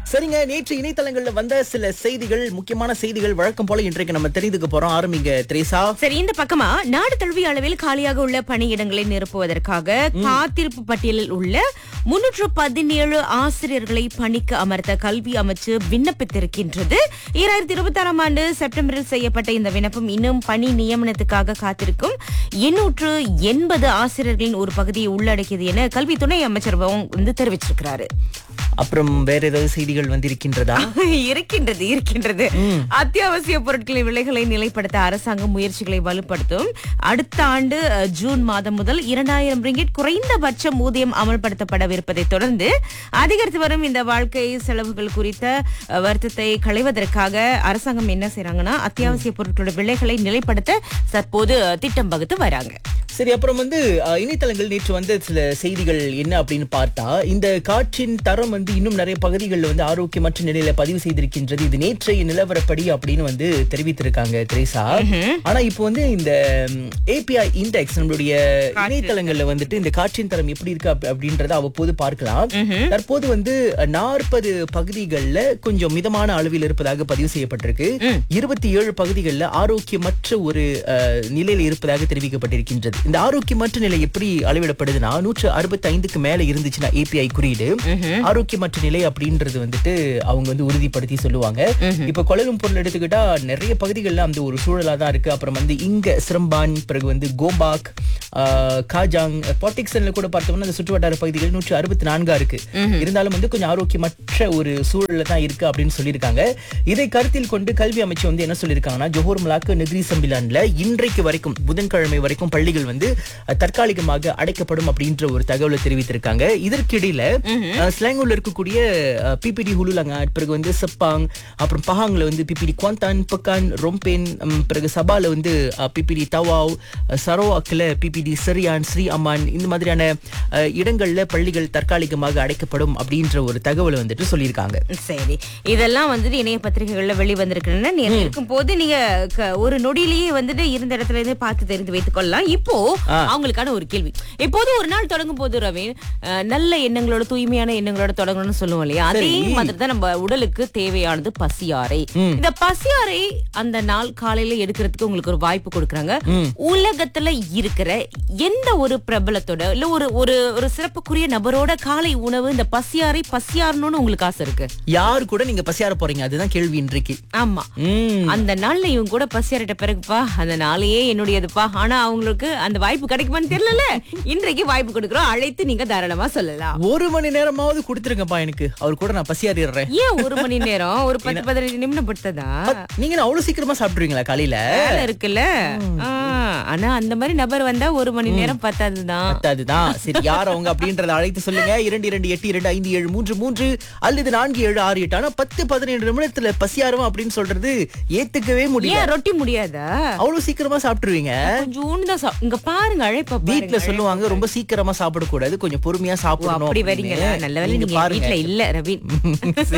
சரிங்க நேற்று இணையதளங்கள்ல வந்த சில செய்திகள் முக்கியமான செய்திகள் வழக்கம் போல இன்றைக்கு நம்ம தெரிந்துக்க போறோம் ஆரம்பிங்க திரேசா சரி இந்த பக்கமா நாடு தழுவிய அளவில் காலியாக உள்ள பணியிடங்களை நிரப்புவதற்காக காத்திருப்பு பட்டியலில் உள்ள முன்னூற்று பதினேழு ஆசிரியர்களை பணிக்கு அமர்த்த கல்வி அமைச்சு விண்ணப்பித்திருக்கின்றது இரண்டாயிரத்தி இருபத்தி ஆறாம் ஆண்டு செப்டம்பரில் செய்யப்பட்ட இந்த விண்ணப்பம் இன்னும் பணி நியமனத்துக்காக காத்திருக்கும் எண்ணூற்று எண்பது ஆசிரியர்களின் ஒரு பகுதியை உள்ளடக்கியது என கல்வி துணை அமைச்சர் வந்து தெரிவிச்சிருக்கிறாரு அப்புறம் வேற ஏதாவது செய்திகள் வந்திருக்கின்றதா இருக்கின்றது இருக்கின்றது அத்தியாவசிய பொருட்களின் விலைகளை நிலைப்படுத்த அரசாங்கம் முயற்சிகளை வலுப்படுத்தும் அடுத்த ஆண்டு அஹ், ஜூன் மாதம் முதல் இரண்டாயிரம் ரிங்கிட் குறைந்தபட்ச ஊதியம் அமல்படுத்தப்படவிருப்பதை தொடர்ந்து அதிகரித்து வரும் இந்த வாழ்க்கை செலவுகள் குறித்த அஹ், வருத்தத்தை களைவதற்காக அரசாங்கம் என்ன செய்றாங்கன்னா அத்தியாவசிய பொருட்களோட விலைகளை நிலைப்படுத்த தற்போது அஹ், திட்டம் வகுத்து வராங்க சரி அப்புறம் வந்து அஹ், இணையதளங்கள் நேற்று வந்த சில செய்திகள் என்ன அப்படின்னு பார்த்தா இந்த காற்றின் தரம் வந்து இன்னும் நிறைய பகுதிகளில் வந்து ஆரோக்கியமற்ற நிலையில பதிவு செய்திருக்கின்றது இது நேற்றைய நிலவரப்படி அப்படின்னு வந்து தெரிவித்திருக்காங்க திரேசா ஆனா இப்போ வந்து இந்த ஏபிஐ இண்டெக்ஸ் நம்மளுடைய இணையதளங்கள்ல வந்துட்டு இந்த காற்றின் தரம் எப்படி இருக்கு அப்ப- அப்படின்றத அவ்வப்போது பார்க்கலாம் தற்போது வந்து நாற்பது பகுதிகளில் கொஞ்சம் மிதமான அளவில் இருப்பதாக பதிவு செய்யப்பட்டிருக்கு இருபத்தி ஏழு பகுதிகளில் ஆரோக்கியமற்ற ஒரு அஹ், நிலையில இருப்பதாக தெரிவிக்கப்பட்டிருக்கின்றது இந்த ஆரோக்கியமற்ற நிலை எப்படி அளவிடப்படுதுன்னா நூற்று அறுபத்தி ஐந்துக்கு மேல இருந்துச்சுன்னா ஏபிஐ குறியீடு ஆரோக்கியமற்ற நிலை அப்படின்றது வந்துட்டு அவங்க வந்து உறுதிப்படுத்தி சொல்லுவாங்க இப்ப கொலலும்பூர்ல எடுத்துக்கிட்டா நிறைய பகுதிகள்ல அந்த ஒரு சூழலா தான் இருக்கு அப்புறம் வந்து இங்க சிரம்பான் பிறகு வந்து கோபாக் ஆஹ், காஜாங் பாட்டிக்சன்ல கூட பார்த்தோம்னா அந்த சுற்றுவட்டார பகுதிகள் நூற்று அறுபத்தி நான்கா இருக்கு இருந்தாலும் வந்து கொஞ்சம் ஆரோக்கியமற்ற ஒரு சூழல்ல தான் இருக்கு அப்படின்னு சொல்லியிருக்காங்க இதை கருத்தில் கொண்டு கல்வி அமைச்சு வந்து என்ன சொல்லியிருக்காங்கன்னா ஜோஹர் மலாக்கு நெகிரி சம்பிலான்ல இன்றைக்கு வரைக்கும் புதன்கிழமை வரைக்கும் பள்ளிகள் வந்து அஹ், தற்காலிகமாக அடைக்கப்படும் அப்படின்ற ஒரு தகவலை தெரிவித்திருக்காங்க இதற்கிடையில அஹ், ஸ்லாங்கூர்ல இருக்கக்கூடிய பிபிடி ஹுலுலங்கா பிறகு வந்து செப்பாங் அப்புறம் பஹாங்ல வந்து பிபிடி குவாந்தான் பக்கான் ரொம்பேன் ம், பிறகு சபால வந்து பிபிடி தவாவ் அஹ், சரோவாக்ல பிபிடி சரியான் ஸ்ரீ அம்மான் இந்த மாதிரியான அஹ், இடங்கள்ல பள்ளிகள் தற்காலிகமாக அடைக்கப்படும் அப்படின்ற ஒரு தகவலை வந்துட்டு சொல்லியிருக்காங்க சரி இதெல்லாம் வந்துட்டு இணைய பத்திரிகைகள்ல வெளிவந்திருக்கின்றன நேரம் இருக்கும் போது நீங்க க- ஒரு நொடியிலேயே வந்துட்டு இருந்த இடத்துல இருந்து பார்த்து தெரிந்து வைத்துக் கொள்ளலாம் இப்போ அவங்களுக்கான ஒரு கேள்வி எப்போது ஒரு நாள் தொடங்கும் போது ரவி அஹ், நல்ல எண்ணங்களோட தூய்மையான எண்ணங்களோட தொடங்கணும்னு சொல்லுவோம் இல்லையா அதே மாதிரி தான் நம்ம உடலுக்கு தேவையானது பசியாறை இந்த பசியாறை அந்த நாள் காலையில எடுக்கிறதுக்கு உங்களுக்கு ஒரு வாய்ப்பு கொடுக்கறாங்க உலகத்துல இருக்கிற எந்த ஒரு பிரபலத்தோட இல்ல ஒரு ஒரு ஒரு சிறப்புக்குரிய நபரோட காலை உணவு இந்த பசியாறை பசியாறணும்னு உங்களுக்கு ஆசை இருக்கு யாரு கூட நீங்க பசியார போறீங்க அதுதான் கேள்வி இன்றைக்கு ஆமா ம் அந்த நாள்ல இவங்க கூட பசியாரிட்ட பிறகுப்பா அந்த நாளையே என்னுடையதுப்பா ஆனா அவங்களுக்கு அந்த வாய்ப்பு கிடைக்குமான்னு தெரியல இன்றைக்கு வாய்ப்பு கொடுக்குறோம் அழைத்து நீங்க தாராளமா சொல்லலாம் ஒரு மணி நேரமாவது கொடுத்துருங்கப்பா எனக்கு அவர் கூட நான் பசியாறிடுறேன் ஏன் ஒரு மணி நேரம் ஒரு பத்து பதினஞ்சு நிமிடம் படுத்ததா நீங்க என்ன அவ்வளவு சீக்கிரமா சாப்பிடுவீங்களா காலையில வேலை இருக்குல்ல ஆ, ஆனா அந்த மாதிரி நபர் வந்தா ஒரு மணி நேரம் பத்தாதுதான் அதுதான் சரி யார் அவங்க அப்படின்றத அழைத்து சொல்லுங்க இரண்டு இரண்டு எட்டு இரண்டு ஐந்து ஏழு மூன்று மூன்று அல்லது நான்கு ஏழு ஆறு எட்டு ஆனா பத்து பதினேழு நிமிடத்துல பசியாரும் அப்படின்னு சொல்றது ஏத்துக்கவே முடியல ஏன் ரொட்டி முடியாதா அவ்வளவு சீக்கிரமா சாப்பிட்டுருவீங்க கொஞ்சோண்டு தான் சா- இங்க பாருங்க அழைப்பா வீட்ல சொல்லுவாங்க ரொம்ப சீக்கிரமா சாப்பிடக்கூடாது கொஞ்சம் பொறுமையா சாப்பிடணும் அப்படி அப்படின்னு. வரீங்களா நல்ல வேளை நீங்க நீங்க பாருங்க வீட்ல இல்ல ரவி